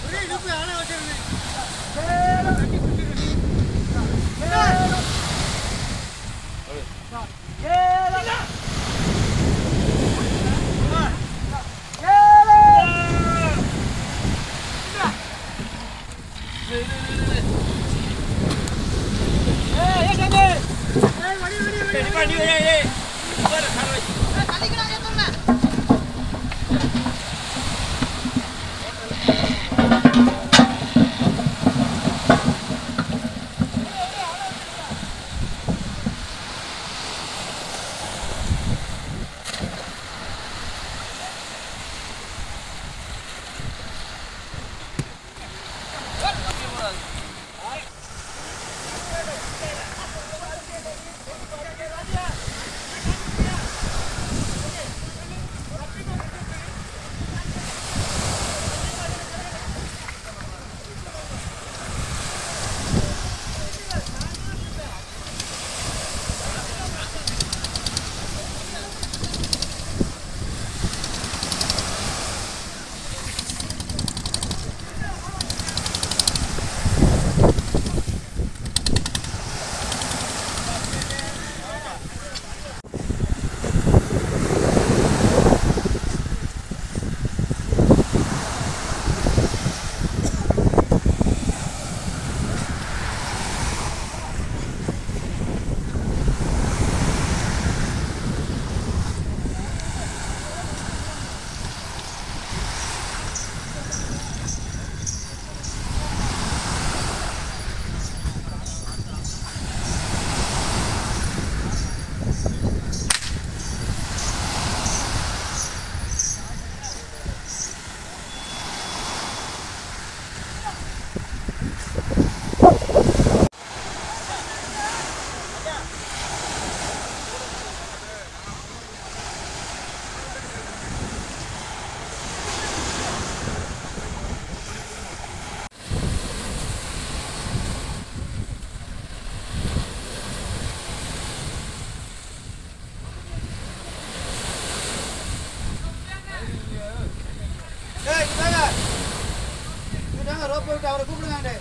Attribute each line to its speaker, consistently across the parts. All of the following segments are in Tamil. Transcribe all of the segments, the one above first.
Speaker 1: ரோப் விட்டு அவரை கூப்பிடுங்க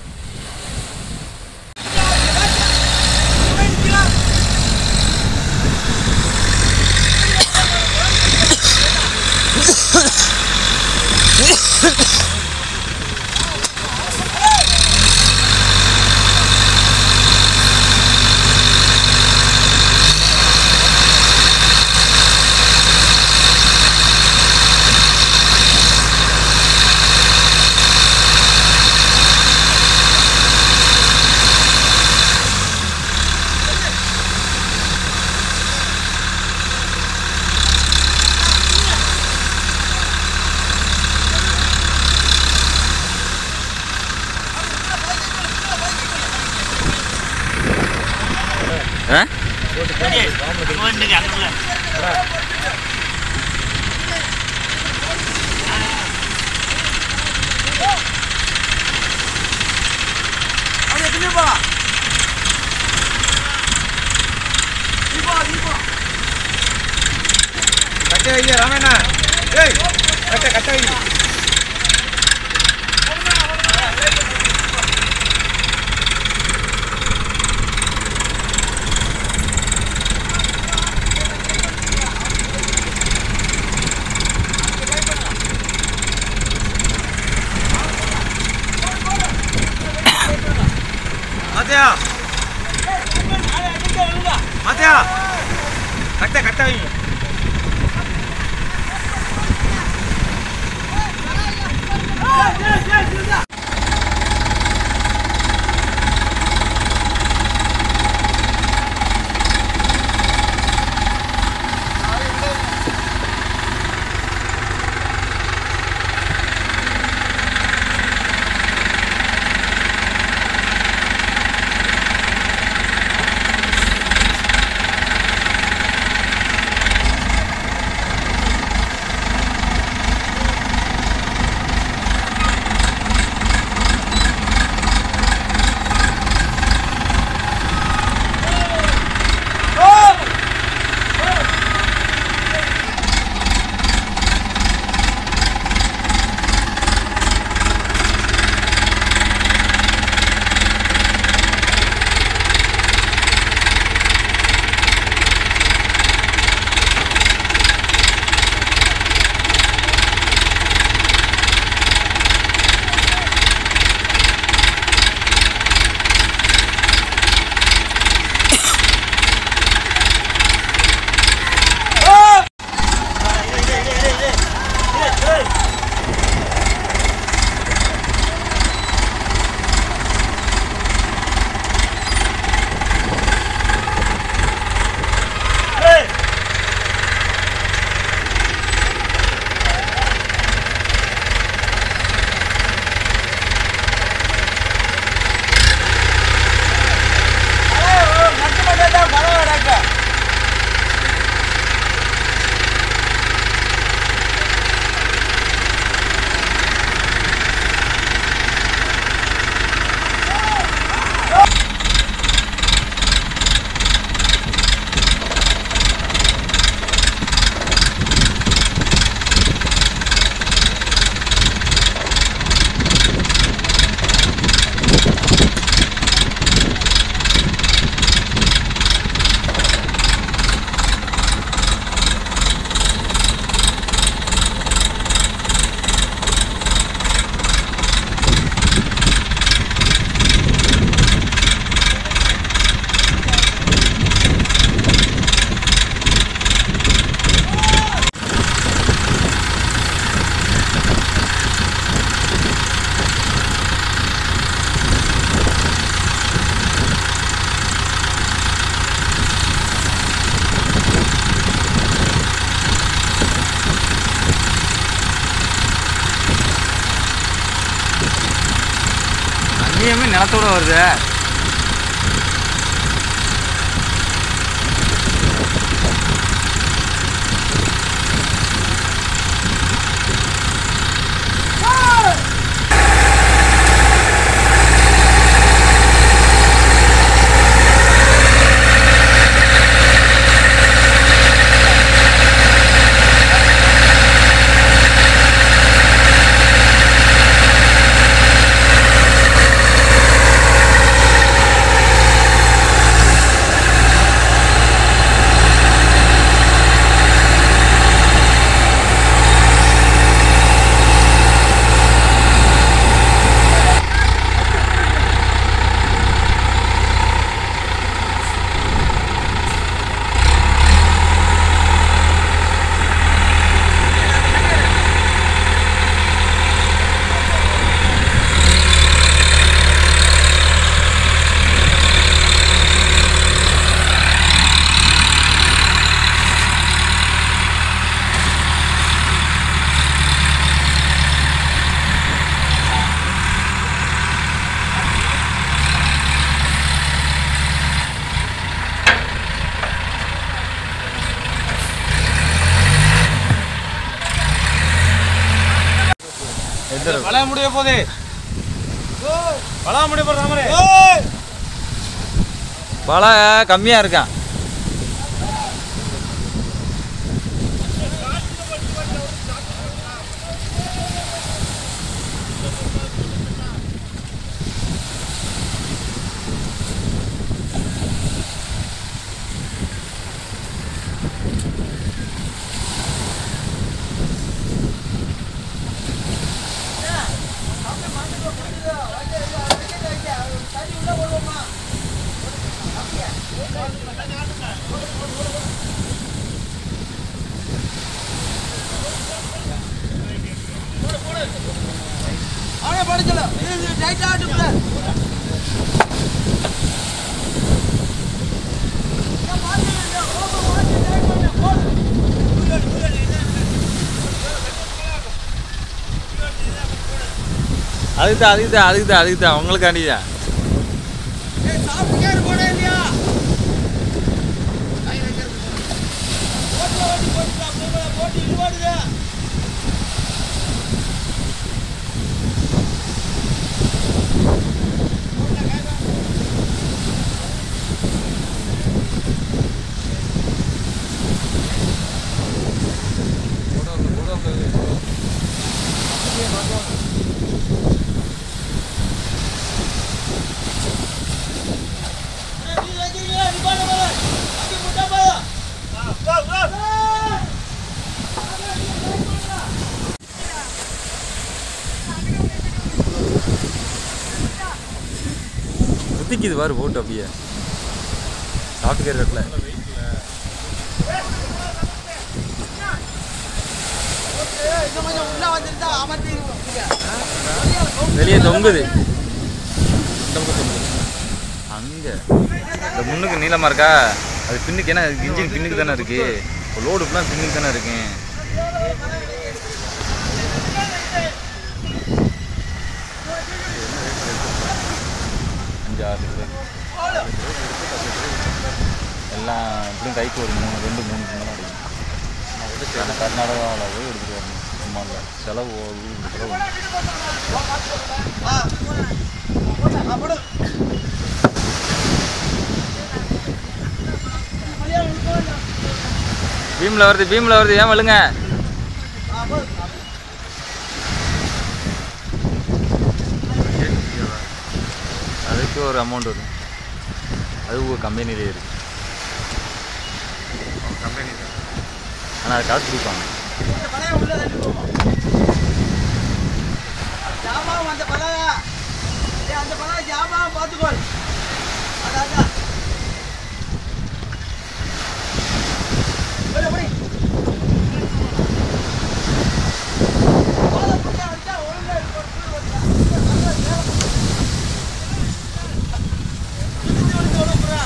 Speaker 2: ஆ
Speaker 1: அப்படியே பின்னாடி போலாம் நீ போ நீ போ
Speaker 3: கட்ட வைங்க ராமண்ணா ஏய் கட்ட கட்ட வைங்க மாத்தியா மாத்தியா கட்ட கட்ட வைங்க
Speaker 1: ஆ
Speaker 2: நீ நிலத்தோட வருது
Speaker 3: வளைய முடிய போதே வளைய முடிய போற ராமரே
Speaker 2: பல கம்மியாக இருக்கான்
Speaker 1: அவனே படிச்சல இது டைட் ஆட்டுல
Speaker 2: அதுக்கு தான் அதுக்கு தான் அதுக்கு தான் அதுக்கு தான் உங்களுக்காண்டி தான்
Speaker 1: ஏய் சாப்பிட்டு போடே இல்லையா போட்டு இழுவாடுதே
Speaker 2: சுத்திக்குது பாரு போட்டு அப்படியே சாப்பிட்டுக்கிற இடத்துல
Speaker 1: இன்னும் கொஞ்சம் உள்ள வந்துருந்தா அமர்த்தி
Speaker 2: வெளியே தொங்குது இந்த பக்கம் தொங்குது அங்கே இந்த முன்னுக்கு நீளமாக இருக்கா அது பின்னுக்கு ஏன்னா இன்ஜின் பின்னுக்கு தானே இருக்கு இப்போ லோடு ஃபுல்லாக பின்னுக்கு தானே இருக்கேன் அஞ்சு ஆறு லிட்டர் எல்லாம் எப்படியும் கைக்கு ஒரு மூணு ரெண்டு மூணு கிலோ அடிக்கும் ஆனால் கர்நாடகாவில் போய் எடுத்துகிட்டு வரணும் சும்மா இல்லை செலவு ஒரு ஊருக்கு செலவு
Speaker 1: அப்படி
Speaker 2: பீமில் வருது பீமில் வருது ஏன் வழுங்க அதுக்கு ஒரு அமௌண்ட் வரும் அது ஒரு கம்பெனிலே இருக்கு
Speaker 3: கம்பெனி
Speaker 2: ஆனால் அது காசு கொடுப்பாங்க
Speaker 1: பழைய உள்ள தள்ளி போகும் ஜாமான் அந்த பழைய ஏய், அந்த பழைய ஜாமான் பார்த்துக்கோள் அதான் அதான் போடு, போடு. போதை போட்டு அடிச்சா ஒழுங்கா இருக்கும். கீழே வந்துடா. நல்லா மேல போடு. சுத்தி வந்து ஒழுங்கு போடுறா.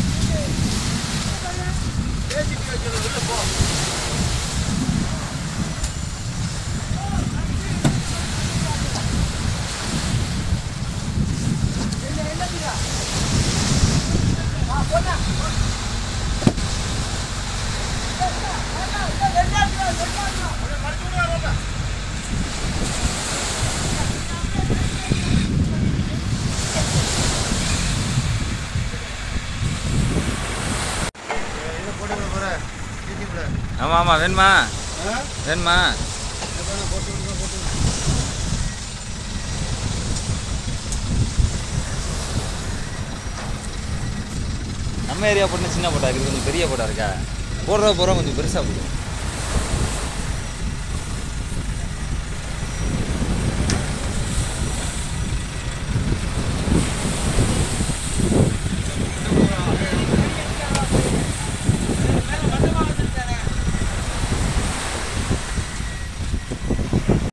Speaker 1: ஏசிபி வைக்கணும் உள்ள போ
Speaker 2: ஆமாம் வேணுமா
Speaker 1: ஆ?
Speaker 2: வேணுமா
Speaker 1: எப்ப நான் போட்டு விடுங்க, போட்டு விடுங்க.
Speaker 2: நம்ம ஏரியா போட்டு சின்ன போட்டா இருக்குது கொஞ்சம் பெரிய போட்டா இருக்கா போடுற போகிற கொஞ்சம் பெருசாக போடும்